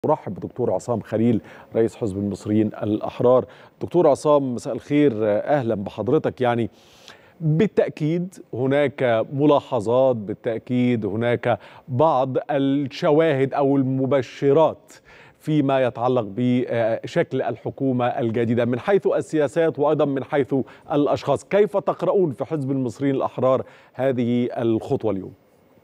ارحب بدكتور عصام خليل رئيس حزب المصريين الاحرار دكتور عصام مساء الخير اهلا بحضرتك يعني بالتاكيد هناك ملاحظات بالتاكيد هناك بعض الشواهد او المبشرات فيما يتعلق بشكل الحكومه الجديده من حيث السياسات وايضا من حيث الاشخاص كيف تقرؤون في حزب المصريين الاحرار هذه الخطوه اليوم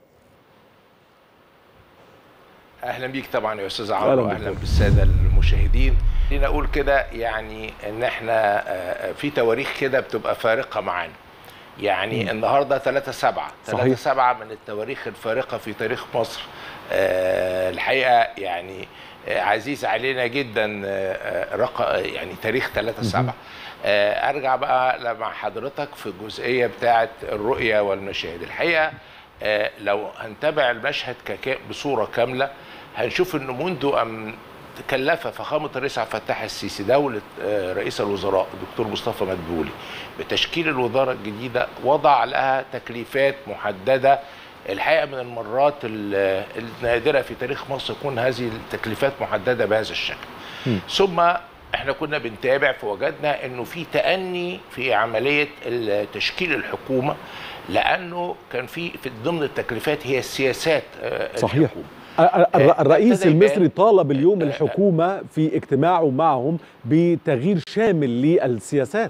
اهلا بيك طبعا يا استاذ عمرو واهلا بالساده المشاهدين خلينا اقول كده يعني ان احنا في تواريخ كده بتبقى فارقه معانا يعني م. النهارده 3 7 3 7 من التواريخ الفارقه في تاريخ مصر أه الحقيقه يعني عزيز علينا جدا رق يعني تاريخ 3 7 أه ارجع بقى مع حضرتك في الجزئيه بتاعه الرؤيه والمشاهد الحقيقه أه لو هنتابع المشهد بصوره كامله هنشوف انه منذ ان تكلف فخامه الرئيس عبد الفتاح السيسي دوله رئيس الوزراء الدكتور مصطفى مدبولي بتشكيل الوزاره الجديده وضع لها تكليفات محدده الحقيقه من المرات النادره في تاريخ مصر يكون هذه التكليفات محدده بهذا الشكل. م. ثم احنا كنا بنتابع فوجدنا انه في تاني في عمليه تشكيل الحكومه لانه كان في في ضمن التكليفات هي السياسات صحيح الحكومة. الرئيس المصري طالب اليوم الحكومة في اجتماعه معهم بتغيير شامل للسياسات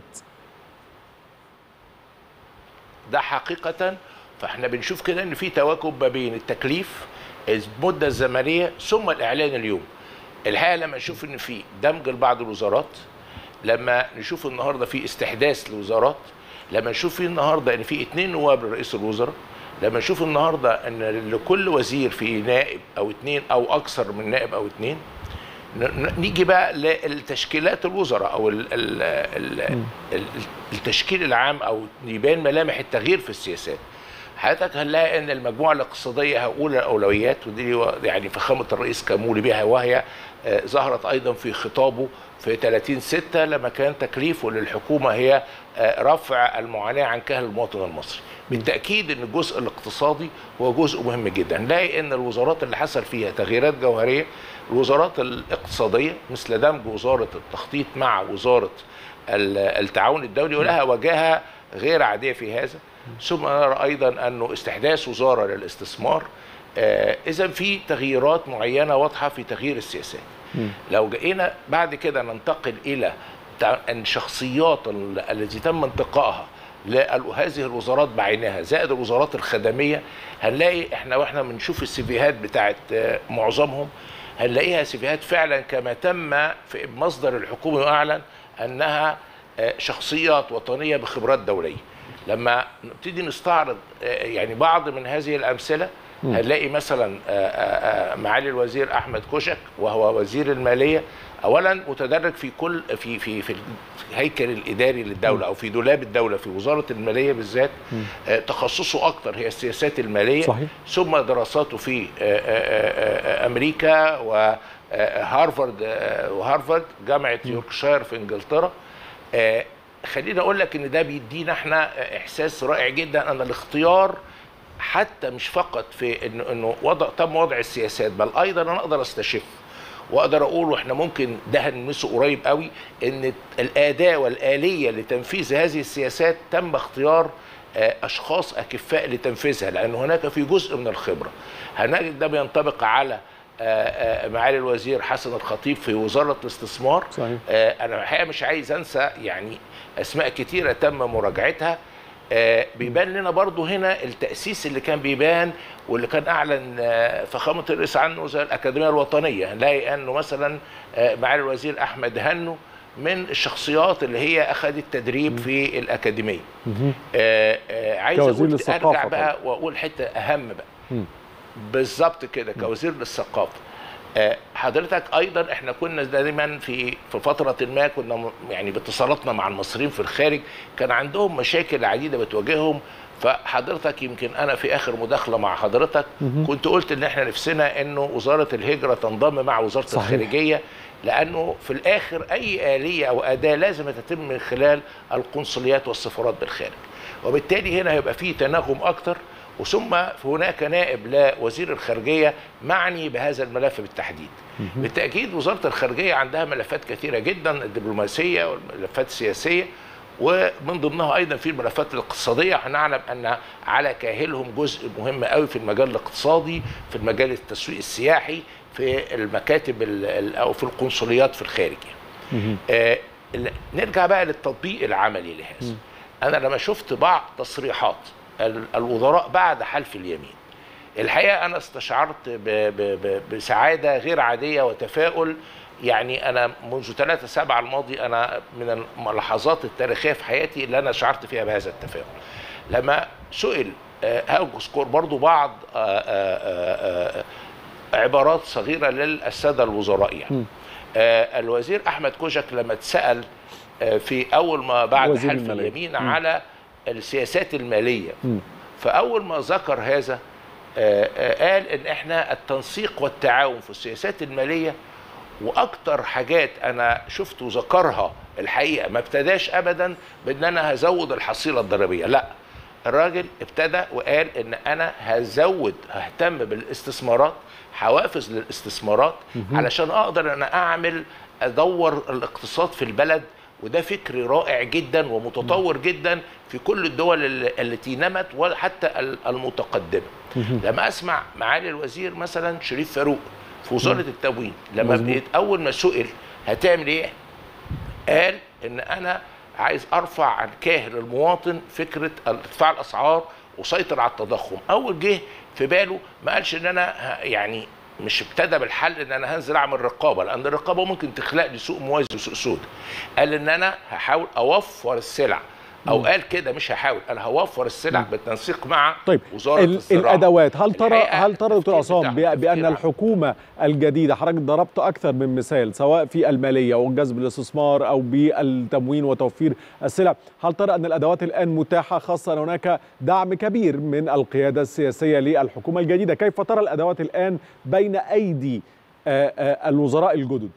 ده حقيقة فاحنا بنشوف كده ان في تواكب ما بين التكليف المدة الزمنية ثم الإعلان اليوم الحقيقة لما نشوف ان في دمج لبعض الوزارات لما نشوف النهاردة في استحداث لوزارات لما نشوف في النهاردة ان في اتنين نواب لرئيس الوزراء لما نشوف النهارده ان لكل وزير في نائب او اثنين او اكثر من نائب او اثنين نيجي بقى للتشكيلات الوزراء او ال ال ال ال التشكيل العام او يبان ملامح التغيير في السياسات حضرتك هنلاقي ان المجموعه الاقتصاديه هقول الاولويات ودي يعني فخامه الرئيس كمولي بها وهي ظهرت ايضا في خطابه في 30 6 لما كان تكليفه للحكومه هي رفع المعاناه عن كاهل المواطن المصري. بالتاكيد ان الجزء الاقتصادي هو جزء مهم جدا، نلاقي ان الوزارات اللي حصل فيها تغييرات جوهريه الوزارات الاقتصاديه مثل دمج وزاره التخطيط مع وزاره التعاون الدولي ولها وجاهه غير عاديه في هذا. ثم نرى ايضا انه استحداث وزاره للاستثمار آه اذا في تغييرات معينه واضحه في تغيير السياسات م. لو جئنا بعد كده ننتقل الى الشخصيات التي تم انتقائها لهذه الوزارات بعينها زائد الوزارات الخدميه هنلاقي احنا واحنا بنشوف السيفيهات بتاعت معظمهم هنلاقيها سيفيهات فعلا كما تم في مصدر الحكومي واعلن انها شخصيات وطنيه بخبرات دوليه لما نبتدي نستعرض يعني بعض من هذه الامثله هنلاقي مثلا معالي الوزير احمد كوشك وهو وزير الماليه اولا متدرج في كل في في في الهيكل الاداري للدوله او في دولاب الدوله في وزاره الماليه بالذات تخصصه اكثر هي السياسات الماليه صحيح. ثم دراساته في امريكا وهارفارد وهارفارد جامعه يوركشاير في انجلترا خليني اقول لك ان ده بيدينا احنا احساس رائع جدا ان الاختيار حتى مش فقط في انه انه وضع تم وضع السياسات بل ايضا انا اقدر استشف واقدر اقول واحنا ممكن ده هنلمسه قريب قوي ان الاداه والاليه لتنفيذ هذه السياسات تم اختيار اشخاص اكفاء لتنفيذها لان هناك في جزء من الخبره هنجد ده بينطبق على معالي الوزير حسن الخطيب في وزاره الاستثمار صحيح. انا الحقيقه مش عايز انسى يعني اسماء كتيره تم مراجعتها بيبان لنا برضو هنا التاسيس اللي كان بيبان واللي كان اعلن فخامه الرئيس عنه زي الاكاديميه الوطنيه هنلاقي انه مثلا معالي الوزير احمد هنو من الشخصيات اللي هي اخذت تدريب في الاكاديميه عايز اقول ارجع بقى واقول حته اهم بقى بالظبط كده كوزير للثقافه حضرتك ايضا احنا كنا دايما في في فتره ما كنا يعني باتصالاتنا مع المصريين في الخارج كان عندهم مشاكل عديده بتواجههم فحضرتك يمكن انا في اخر مداخله مع حضرتك كنت قلت ان احنا نفسنا انه وزاره الهجره تنضم مع وزاره صحيح. الخارجيه لانه في الاخر اي اليه او اداه لازم تتم من خلال القنصليات والسفارات بالخارج وبالتالي هنا هيبقى فيه تناغم اكتر وثم هناك نائب لوزير الخارجيه معني بهذا الملف بالتحديد. بالتاكيد وزاره الخارجيه عندها ملفات كثيره جدا الدبلوماسيه والملفات السياسيه ومن ضمنها ايضا في الملفات الاقتصاديه هنعلم ان على كاهلهم جزء مهم قوي في المجال الاقتصادي في المجال التسويق السياحي في المكاتب او في القنصليات في الخارج آه نرجع بقى للتطبيق العملي لهذا انا لما شفت بعض تصريحات الوزراء بعد حلف اليمين الحقيقه انا استشعرت ب ب ب بسعاده غير عاديه وتفاؤل يعني انا منذ 3 7 الماضي انا من اللحظات التاريخيه في حياتي اللي انا شعرت فيها بهذا التفاؤل لما سئل هاذكر برضو بعض آآ آآ عبارات صغيره للساده الوزراء يعني الوزير احمد كوشك لما اتسال في اول ما بعد حلف اليمين م. على السياسات الماليه م. فاول ما ذكر هذا قال ان احنا التنسيق والتعاون في السياسات الماليه واكتر حاجات انا شفت ذكرها الحقيقه ما ابتداش ابدا بان انا هزود الحصيله الضريبيه لا الراجل ابتدى وقال ان انا هزود ههتم بالاستثمارات حوافز للاستثمارات علشان اقدر انا اعمل ادور الاقتصاد في البلد وده فكر رائع جدا ومتطور جدا في كل الدول التي نمت وحتى المتقدمه لما اسمع معالي الوزير مثلا شريف فاروق في وزاره التموين لما بقيت اول ما سئل هتعمل ايه قال ان انا عايز ارفع عن كاهل المواطن فكره ارتفاع الاسعار وسيطر على التضخم اول جه في باله ما قالش ان انا يعني مش ابتدى بالحل ان انا هنزل اعمل رقابه لان الرقابه ممكن تخلق لي سوق موازي وسوق سود قال ان انا هحاول اوفر السلع او قال كده مش هحاول انا هوفر السلع بالتنسيق مع طيب وزاره ال الزراعه الادوات هل ترى هل ترى دكتور عصام بتاعها بان تفكير الحكومه الجديده حضرتك ضربت اكثر من مثال سواء في الماليه او جذب الاستثمار او بالتموين وتوفير السلع هل ترى ان الادوات الان متاحه خاصه ان هناك دعم كبير من القياده السياسيه للحكومه الجديده كيف ترى الادوات الان بين ايدي آه، آه، الوزراء الجدد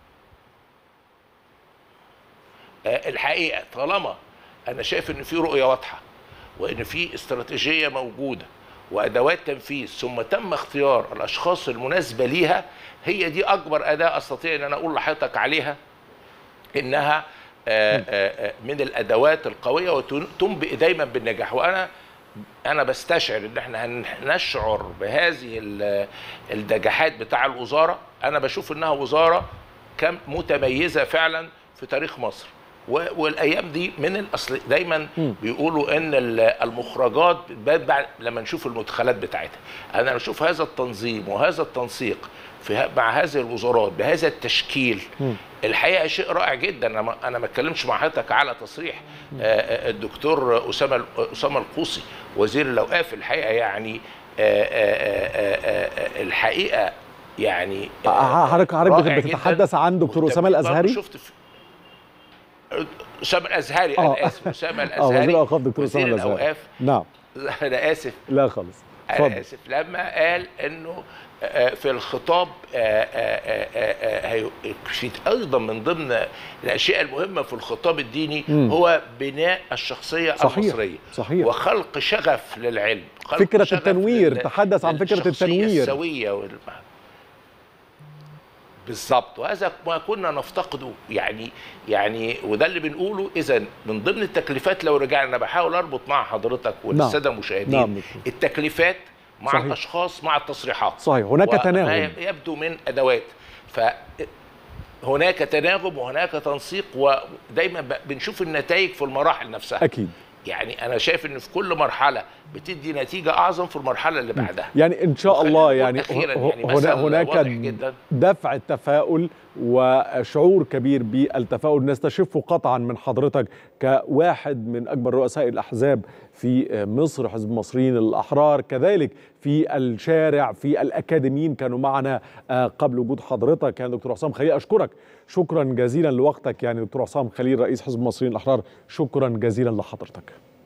آه، الحقيقه طالما انا شايف ان في رؤيه واضحه وان في استراتيجيه موجوده وادوات تنفيذ ثم تم اختيار الاشخاص المناسبه ليها هي دي اكبر اداه استطيع ان انا اقول لحضرتك عليها انها آه، آه، آه، من الادوات القويه وتنبئ دايما بالنجاح وانا انا بستشعر ان احنا هنشعر بهذه ال- النجاحات بتاع الوزاره انا بشوف انها وزاره كم متميزه فعلا في تاريخ مصر و- والايام دي من الاصل دايما مم. بيقولوا ان ال- المخرجات بتبان بعد لما نشوف المدخلات بتاعتها انا بشوف هذا التنظيم وهذا التنسيق في ه- مع هذه الوزارات بهذا التشكيل مم. الحقيقه شيء رائع جدا انا ما انا ما اتكلمش مع حضرتك على تصريح آه، آه، الدكتور اسامه اسامه القوسي وزير الاوقاف الحقيقه يعني آه، آه، آه، آه، الحقيقه يعني آه، حضرتك حضرتك رائع بتتحدث جداً. عن دكتور اسامه وبرضه الازهري شفت في اسامه الازهري آه. انا اسف اسامه اه الازهري وزير الاوقاف دكتور اسامه وزير الازهري الاوقاف نعم انا اسف لا خالص انا اتفضل اسف لما قال انه آه، في الخطاب آه، آه، آه، آه، هي- في ايضا من ضمن الاشياء المهمه في الخطاب الديني مم. هو بناء الشخصيه صحيح المصريه صحيح وخلق شغف للعلم خلق فكرة شغف التنوير، لل- تحدث عن فكرة للشخصية التنوير. السويه وال... بالظبط وهذا ما كنا نفتقده يعني يعني وده اللي بنقوله اذا من ضمن التكليفات لو رجعنا انا بحاول اربط مع حضرتك والساده المشاهدين نعم دكتور. التكليفات مع صحيح. الاشخاص مع التصريحات صحيح هناك وما تناغم يبدو من ادوات فهناك تناغم وهناك تنسيق ودايما ب- بنشوف النتائج في المراحل نفسها اكيد يعني انا شايف ان في كل مرحله بتدي نتيجه اعظم في المرحله اللي بعدها يعني ان شاء وخلينا الله نقول يعني أخيراً ه- يعني هنا مثل هناك واضح جداً. دفع التفاؤل وشعور كبير بالتفاؤل نستشفه قطعا من حضرتك كواحد من اكبر رؤساء الاحزاب في مصر حزب المصريين الاحرار كذلك في الشارع في الاكاديميين كانوا معنا آه، قبل وجود حضرتك يعني دكتور عصام خليل اشكرك شكرا جزيلا لوقتك يعني دكتور عصام خليل رئيس حزب المصريين الاحرار شكرا جزيلا لحضرتك